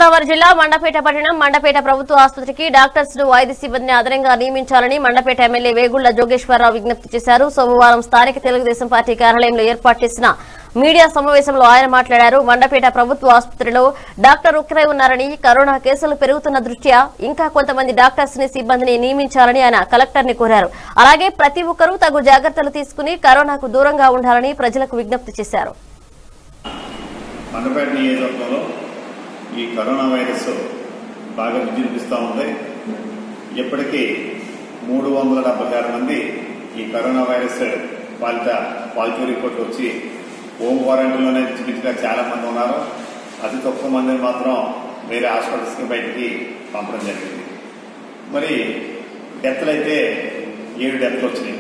తూర్పుగోదావరి జిల్లా మండపేట పట్టణం మండపేట ప్రభుత్వ ఆసుపత్రికి డాక్టర్స్ ను వైద్య సిబ్బందిని అదనంగా నియమించాలని మండపేట ఎమ్మెల్యే వేగుళ్ల జోగేశ్వరరావు విజ్ఞప్తి చేశారు సోమవారం స్థానిక తెలుగుదేశం పార్టీ కార్యాలయంలో ఏర్పాటు చేసిన మీడియా సమావేశంలో ఆయన మాట్లాడారు మండపేట ప్రభుత్వ ఆసుపత్రిలో డాక్టర్ ఒక్కరే ఉన్నారని కరోనా కేసులు పెరుగుతున్న దృష్ట్యా ఇంకా కొంతమంది డాక్టర్స్ ని సిబ్బందిని నియమించాలని ఆయన కలెక్టర్ ని కోరారు అలాగే ప్రతి ఒక్కరూ తగు జాగ్రత్తలు తీసుకుని కరోనాకు దూరంగా ఉండాలని ప్రజలకు విజ్ఞప్తి చేశారు మండపేట నియోజకవర్గంలో ఈ కరోనా వైరస్ బాగా విజృంభిస్తూ ఉంది ఇప్పటికీ మూడు వందల డెబ్బై ఆరు మంది ఈ కరోనా వైరస్ పాలిట పాజిటివ్ రిపోర్ట్ వచ్చి హోమ్ క్వారంటైన్లోనే చికిత్సగా చాలా మంది ఉన్నారు అతి తక్కువ మందిని మాత్రం వేరే హాస్పిటల్స్కి బయటికి పంపడం జరిగింది మరి డెత్లు అయితే ఏడు డెత్లు వచ్చినాయి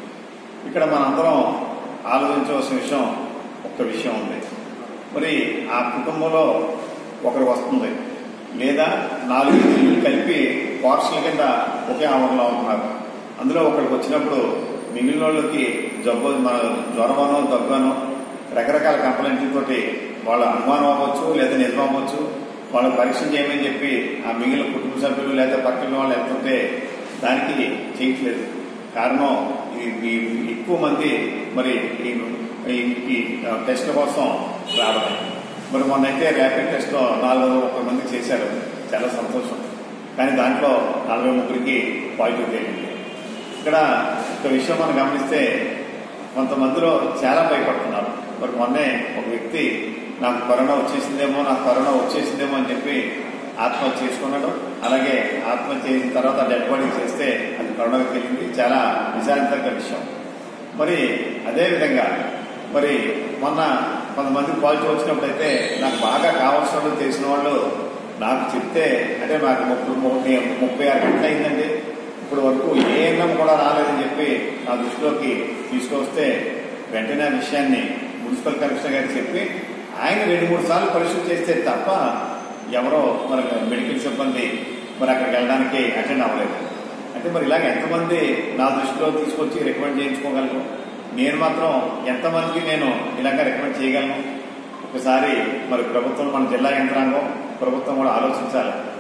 ఇక్కడ మనందరం ఆలోచించవలసిన విషయం ఒక్క విషయం ఉంది మరి ఆ కుటుంబంలో ఒకరు వస్తుంది లేదా నాలుగు ఇల్లు కలిపి పార్సల్ కింద ఒకే ఆవరణలో ఉంటున్నారు అందులో ఒకరికి వచ్చినప్పుడు మిగిలిన వాళ్ళకి జబ్బు మన జ్వరమనో దగ్గనో రకరకాల కంప్లైంట్లతోటి వాళ్ళ అనుమానం అవ్వచ్చు లేదా నిజం అవ్వచ్చు వాళ్ళు పరీక్ష చేయమని చెప్పి ఆ మిగిలిన కుటుంబ సభ్యులు లేదా పక్కన వాళ్ళు వెళ్తుంటే దానికి చేయట్లేదు కారణం ఈ ఈ- ఎక్కువ మంది మరి ఈ ఈ- ఈ టెస్ట్ కోసం రావడం మరి మొన్నైతే ర్యాపిడ్ టెస్ట్ నాలుగు వందల ముప్పై మంది చేశారు చాలా సంతోషం కానీ దాంట్లో నలభై ముగ్గురికి పాజిటివ్ తేలింది ఇక్కడ ఒక విషయం మనం గమనిస్తే కొంతమందిలో చాలా భయపడుతున్నారు మరి మొన్నే ఒక వ్యక్తి నాకు కరోనా వచ్చేసిందేమో నాకు కరోనా వచ్చేసిందేమో అని చెప్పి ఆత్మహత్య చేసుకున్నాడు అలాగే ఆత్మహత్య చేసిన తర్వాత డెడ్ బాడీ చేస్తే అది కరోనాకి తెలియంది చాలా నిజాంతక విషయం మరి అదే విధంగా మరి మొన్న కొంతమంది పాజిటివ్ వచ్చినప్పుడైతే నాకు బాగా కావాల్సిన వాళ్ళు తెలిసిన వాళ్ళు నాకు చెప్తే అంటే నాకు ముప్పై ముప్పై ముప్పై ఆరు గంటలు అయిందండి ఇప్పుడు వరకు ఏ ఎన్నం కూడా రాలేదని చెప్పి నా దృష్టిలోకి తీసుకొస్తే వెంటనే ఆ విషయాన్ని మున్సిపల్ కమిషనర్ గారికి చెప్పి ఆయన రెండు మూడు సార్లు పరీక్షలు చేస్తే తప్ప ఎవరో మన మెడికల్ సిబ్బంది మరి అక్కడికి వెళ్ళడానికి అటెండ్ అవ్వలేదు అంటే మరి ఇలాగ ఎంతమంది నా దృష్టిలో తీసుకొచ్చి రికమెండ్ చేయించుకోగలను నేను మాత్రం ఎంతమందికి నేను ఇలాగ రికమెండ్ చేయగలను ఒకసారి మరి ప్రభుత్వం మన జిల్లా యంత్రాంగం ప్రభుత్వం కూడా ఆలోచించాలి